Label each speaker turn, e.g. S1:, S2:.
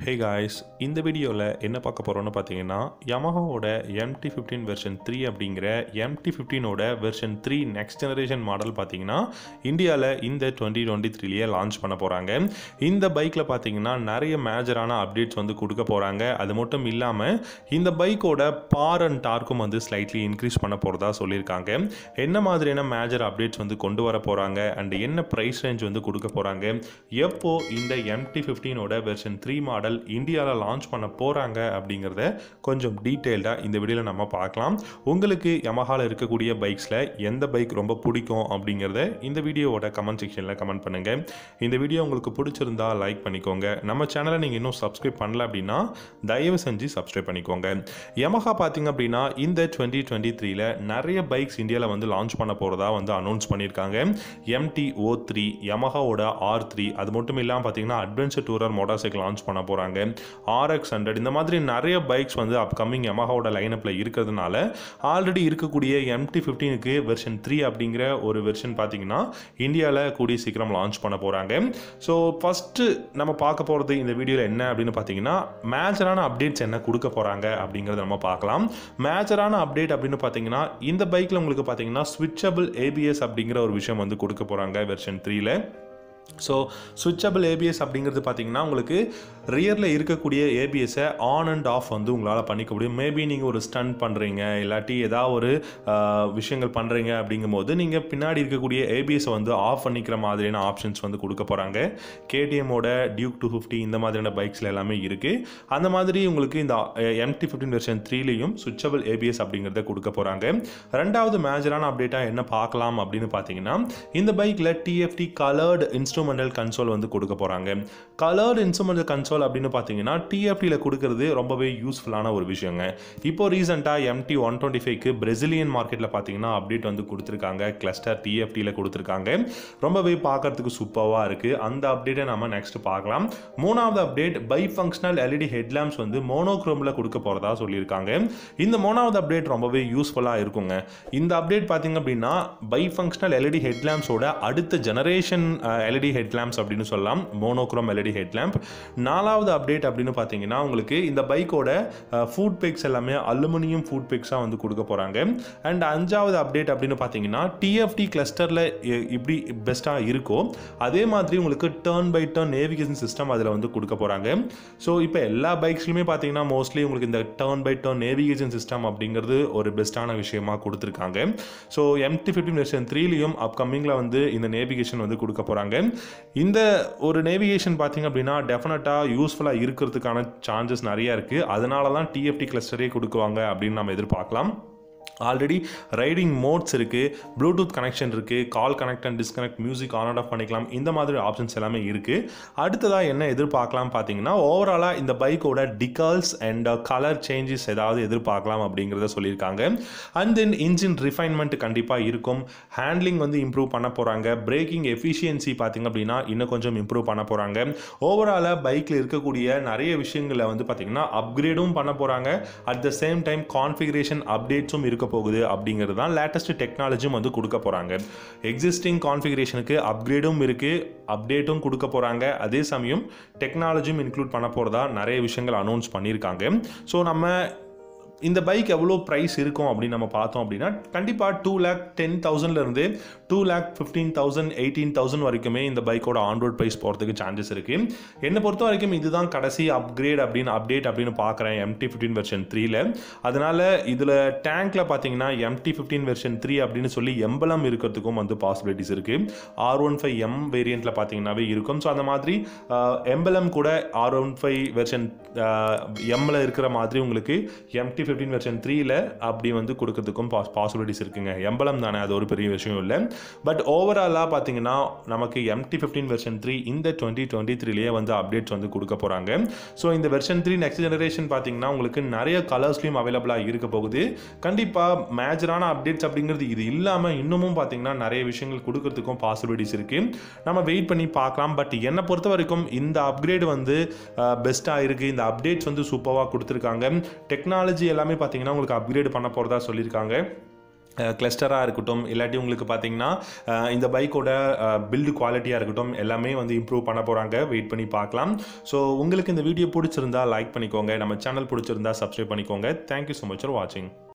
S1: hey guys இந்த வீடியோவில் என்ன பார்க்க போகிறோம்னு பார்த்தீங்கன்னா யமஹாவோட எம்டி ஃபிஃப்டீன் வெர்ஷன் த்ரீ அப்படிங்கிற எம்டி ஃபிஃப்டீனோட version three next generation model பார்த்தீங்கன்னா இந்தியாவில் இந்த டுவெண்ட்டி டுவெண்ட்டி த்ரீலேயே லான்ச் பண்ண போகிறாங்க இந்த பைக்கில் பார்த்தீங்கன்னா நிறைய மேஜரான அப்டேட்ஸ் வந்து கொடுக்க போகிறாங்க அது மட்டும் இல்லாமல் இந்த பைக்கோட பார் அண்ட் டார்க்கும் வந்து ஸ்லைட்லி இன்க்ரீஸ் பண்ண போகிறதா சொல்லியிருக்காங்க என்ன மாதிரியான மேஜர் அப்டேட்ஸ் வந்து கொண்டு வர போகிறாங்க அண்ட் என்ன ப்ரைஸ் ரேஞ்ச் வந்து கொடுக்க போகிறாங்க எப்போ இந்த எம்டி ஃபிஃப்டீனோட வெர்ஷன் த்ரீ மாடல் இந்தியாவில் லான்ச் பண்ண போகிறாங்க அப்படிங்கிறத கொஞ்சம் டீட்டெயில்டாக இந்த வீடியோவில் நம்ம பார்க்கலாம் உங்களுக்கு யமஹாவில் இருக்கக்கூடிய பைக்ஸில் எந்த பைக் ரொம்ப பிடிக்கும் அப்படிங்கிறத இந்த வீடியோவோட கமெண்ட் செக்ஷனில் கமெண்ட் பண்ணுங்கள் இந்த வீடியோ உங்களுக்கு பிடிச்சிருந்தா லைக் பண்ணிக்கோங்க நம்ம சேனலை நீங்கள் இன்னும் சப்ஸ்கிரைப் பண்ணல அப்படின்னா தயவு செஞ்சு சப்ஸ்கிரைப் பண்ணிக்கோங்க யமஹா பார்த்தீங்க அப்படின்னா இந்த டுவெண்ட்டி டுவெண்ட்டி த்ரீல நிறைய பைக்ஸ் இந்தியாவில் வந்து லான்ச் பண்ண போகிறதா வந்து அனௌன்ஸ் பண்ணியிருக்காங்க எம்டி ஓ த்ரீ யமஹாவோட ஆர் த்ரீ அது மட்டும் இல்லாமல் பார்த்தீங்கன்னா adventure tourer motorcycle launch பண்ண போகிறாங்க ஆர்எக்ஸ் ஹண்ட்ரட் இந்த மாதிரி நிறைய பைக்ஸ் வந்து அப்கமிங் யமஹாவோட லைனப்பில் இருக்கிறதுனால ஆல்ரெடி இருக்கக்கூடிய எம்டி ஃபிஃப்டீனுக்கு வெர்ஷன் த்ரீ அப்படிங்கிற ஒரு வெர்ஷன் பார்த்தீங்கன்னா இந்தியாவில் கூடிய சீக்கிரம் லான்ச் பண்ண போகிறாங்க ஸோ ஃபஸ்ட்டு நம்ம பார்க்க போகிறது இந்த வீடியோவில் என்ன அப்படின்னு பார்த்தீங்கன்னா மேஜரான அப்டேட்ஸ் என்ன கொடுக்க போகிறாங்க அப்படிங்கிறத நம்ம பார்க்கலாம் மேஜரான அப்டேட் அப்படின்னு பார்த்தீங்கன்னா இந்த பைக்கில் உங்களுக்கு பார்த்தீங்கன்னா ஸ்விட்சபிள் ஏபிஎஸ் அப்படிங்கிற ஒரு விஷயம் வந்து கொடுக்க போகிறாங்க வெர்ஷன் த்ரீல ஸோ சுவிட்சபிள் ஏபிஎஸ் அப்படிங்கிறது பார்த்தீங்கன்னா உங்களுக்கு ரியரில் இருக்கக்கூடிய ஏபிஎஸ்ஸை ஆன் அண்ட் ஆஃப் வந்து உங்களால் பண்ணிக்க முடியும் மேபி நீங்கள் ஒரு ஸ்டன் பண்ணுறீங்க இல்லாட்டி ஏதாவது ஒரு ஆஹ், விஷயங்கள் பண்ணுறீங்க அப்படிங்கும்போது நீங்கள் பின்னாடி இருக்கக்கூடிய ஏபிஎஸ்ஸை வந்து ஆஃப் பண்ணிக்கிற மாதிரியான ஆப்ஷன்ஸ் வந்து கொடுக்க போகிறாங்க கேடிஎம்மோட டியூக் டூ ஃபிஃப்டி இந்த மாதிரியான பைக்ஸில் எல்லாமே இருக்குது அந்த மாதிரி உங்களுக்கு இந்த எம்டி ஃபிஃப்டின் வெர்ஷன் த்ரீலையும் சுவிட்சபிள் ஏபிஎஸ் அப்படிங்கிறத கொடுக்க போகிறாங்க ரெண்டாவது மேஜரான அப்டேட்டாக என்ன பார்க்கலாம் அப்படின்னு பார்த்தீங்கன்னா இந்த பைக்கில் டிஎஃப்டி கலர்டு இன்ஸ்ட்ருமெண்டல் கன்சோல் வந்து கொடுக்க போகிறாங்க கலர்டு இன்ஸ்ட்ருமெண்டல் கன்சோல் அப்படின்னு பார்த்தீங்கன்னா டிஎஃப்டியில் கொடுக்கறது ரொம்பவே யூஸ்ஃபுல்லான ஒரு விஷயங்க இப்போ ரீசெண்டாக எம்டி ஒன் டுவெண்ட்டி ஃபைவ்க்கு பிரசிலியன் மார்க்கெட்டில் பார்த்தீங்கன்னா அப்டேட் வந்து கொடுத்துருக்காங்க கிளஸ்டர் டிஎஃப்டியில் கொடுத்துருக்காங்க ரொம்பவே பார்க்கறதுக்கு சூப்பராக இருக்குது அந்த அப்டேட்டை நம்ம நெக்ஸ்ட் பார்க்கலாம் மூணாவது update bi functional LED headlamps வந்து மோனோக்ரோமில் கொடுக்க போகிறதா சொல்லியிருக்காங்க இந்த மூணாவது அப்டேட் ரொம்பவே யூஸ்ஃபுல்லாக இருக்குங்க இந்த அப்டேட் பார்த்தீங்க அப்படின்னா பை ஃபங்க்ஷனல் எல்இடி ஹெட்லாம்ப்ஸோட அடுத்த ஜெனரேஷன் எல்இடி ஹெட்லாம்ப்ஸ் அப்படின்னு சொல்லலாம் மோனோக்ரோம் எல்இடி ஹெட்லாம்ப் நாலாவது அப்டேட் அப்படின்னு பார்த்தீங்கன்னா உங்களுக்கு இந்த பைக்கோட ஃபுட் பேக்ஸ் எல்லாமே அலுமினியம் ஃபுட் பேக்ஸாக வந்து கொடுக்க போகிறாங்க அண்ட் அஞ்சாவது அப்டேட் அப்படின்னு பார்த்தீங்கன்னா டிஎஃப்டி கிளஸ்டரில் இப்படி பெஸ்ட்டாக இருக்கோ அதே மாதிரி உங்களுக்கு turn by turn navigation system அதில் வந்து கொடுக்க போகிறாங்க ஸோ இப்போ எல்லா பைக்ஸ்லையுமே பார்த்தீங்கன்னா மோஸ்ட்லி உங்களுக்கு இந்த turn by turn navigation system அப்படிங்கிறது ஒரு பெஸ்ட்டான விஷயமா கொடுத்துருக்காங்க ஸோ எம்டி ஃபிஃப்டின் வெர்ஷன் த்ரீலையும் அப்கமிங்கில் வந்து இந்த நேவிகேஷன் வந்து கொடுக்க போகிறாங்க இந்த ஒரு நேவிகேஷன் பார்த்தீங்க அப்படின்னா டெஃபினட்டாக யூஸ்ஃபுல்லாக இருக்கிறதுக்கான சான்சஸ் நிறைய இருக்குது அதனால தான் டிஎஃப்டி கிளஸ்டரே கொடுக்குவாங்க அப்படின்னு நம்ம எதிர்பார்க்கலாம் ஆல்ரெடி ரைடிங் மோட்ஸ் இருக்குது ப்ளூடூத் கனெக்ஷன் இருக்குது call connect and disconnect music on and off பண்ணிக்கலாம் இந்த மாதிரி ஆப்ஷன்ஸ் எல்லாமே இருக்குது அடுத்ததாக என்ன எதிர்பார்க்கலாம் பார்த்தீங்கன்னா ஓவராலாக இந்த பைக்கோட டிகால்ஸ் அண்ட் கலர் சேஞ்சஸ் ஏதாவது எதிர்பார்க்கலாம் அப்படிங்கிறத சொல்லியிருக்காங்க அண்ட் தென் இன்ஜின் ரிஃபைன்மெண்ட் கண்டிப்பாக இருக்கும் ஹேண்ட்லிங் வந்து இம்ப்ரூவ் பண்ண போகிறாங்க பிரேக்கிங் எஃபிஷியன்சி பார்த்தீங்க அப்படின்னா இன்னும் கொஞ்சம் இம்ப்ரூவ் பண்ண போகிறாங்க ஓவராலாக பைக்கில் இருக்கக்கூடிய நிறைய விஷயங்களை வந்து பார்த்தீங்கன்னா அப்கிரேடும் பண்ண போகிறாங்க at the same time configuration அப்டேட்ஸும் இருக்க போகுது அப்படிங்கிறது தான் லேட்டஸ்ட் டெக்னாலஜியும் வந்து கொடுக்க போகிறாங்க எக்ஸிஸ்டிங் கான்ஃபிகரேஷனுக்கு அப்கிரேடும் இருக்குது அப்டேட்டும் கொடுக்க போகிறாங்க அதே சமயம் டெக்னாலஜியும் இன்க்ளூட் பண்ண போகிறதா நிறைய விஷயங்கள் அனௌன்ஸ் பண்ணியிருக்காங்க ஸோ நம்ம இந்த பைக் எவ்வளோ ப்ரைஸ் இருக்கும் அப்படின்னு நம்ம பார்த்தோம் அப்படின்னா கண்டிப்பாக டூ லேக் டென் தௌசண்ட்லேருந்து two lakh fifteen thousand eighteen thousand வரைக்குமே இந்த பைக்கோட ஆன் ரோட் ப்ரைஸ் போகிறதுக்கு சான்சஸ் இருக்குது என்னை பொறுத்த வரைக்கும் இதுதான் கடைசி அப்கிரேட் அப்படின்னு அப்டேட் அப்படின்னு பார்க்குறேன் எம்டி ஃபிஃப்டின் வெர்ஷன் த்ரீல அதனால் இதில் டேங்க்கில் பார்த்தீங்கன்னா எம்டி ஃபிஃப்டின் வெர்ஷன் த்ரீ அப்படின்னு சொல்லி எம்பலம் இருக்கிறதுக்கும் வந்து பாசிபிலிட்டிஸ் இருக்குது ஆர் ஒன் ஃபைவ் எம் வேரியண்ட்டில் பார்த்தீங்கன்னாவே இருக்கும் ஸோ அந்த மாதிரி எம்பலம் கூட ஆர் ஒன் ஃபைவ் வெர்ஷன் எம்மில் இருக்கிற மாதிரி உங்களுக்கு எம்டி ஃபிஃப்டின் வெர்ஷன் த்ரீல அப்படி வந்து கொடுக்கறதுக்கும் பாஸ் பாசிபிலிட்டிஸ் இருக்குங்க எம்பலம் தானே அது ஒரு பெரிய விஷயம் இல்லை பட் ஓவராலாக பார்த்தீங்கன்னா நமக்கு எம்டி ஃபிஃப்டின் வெர்ஷன் த்ரீ இந்த டுவெண்ட்டி டுவெண்ட்டி த்ரீலேயே வந்து அப்டேட்ஸ் வந்து கொடுக்க போகிறாங்க ஸோ இந்த வெர்ஷன் த்ரீ நெக்ஸ்ட் ஜெனரேஷன் பார்த்தீங்கன்னா உங்களுக்கு நிறைய கலர்ஸ்லையும் அவைலபிளாக இருக்க போகுது கண்டிப்பாக மேஜரான அப்டேட்ஸ் அப்படிங்கிறது இது இல்லாமல் இன்னமும் பார்த்தீங்கன்னா நிறைய விஷயங்கள் கொடுக்கறதுக்கும் பாசிபிலிட்டிஸ் இருக்குது நம்ம வெயிட் பண்ணி பார்க்கலாம் பட் என்னை பொறுத்த வரைக்கும் இந்த அப்கிரேட் வந்து பெஸ்ட்டாக இருக்குது இந்த அப்டேட்ஸ் வந்து சூப்பராக கொடுத்துருக்காங்க டெக்னாலஜி எல்லாமே பார்த்தீங்கன்னா உங்களுக்கு அப்கிரேட் பண்ண போகிறதா சொல்லியிருக்காங்க கிளஸ்டராக இருக்கட்டும் இல்லாட்டி உங்களுக்கு பார்த்தீங்கன்னா அஹ், இந்த பைக்கோட பில்டு குவாலிட்டியாக இருக்கட்டும் எல்லாமே வந்து இம்ப்ரூவ் பண்ண போகிறாங்க வெயிட் பண்ணி பார்க்கலாம் ஸோ உங்களுக்கு இந்த வீடியோ பிடிச்சிருந்தா லைக் பண்ணிக்கோங்க நம்ம சேனல் பிடிச்சிருந்தா சப்ஸ்கிரைப் பண்ணிக்கோங்க தேங்க்யூ ஸோ மச் ஃபார் வாட்சிங்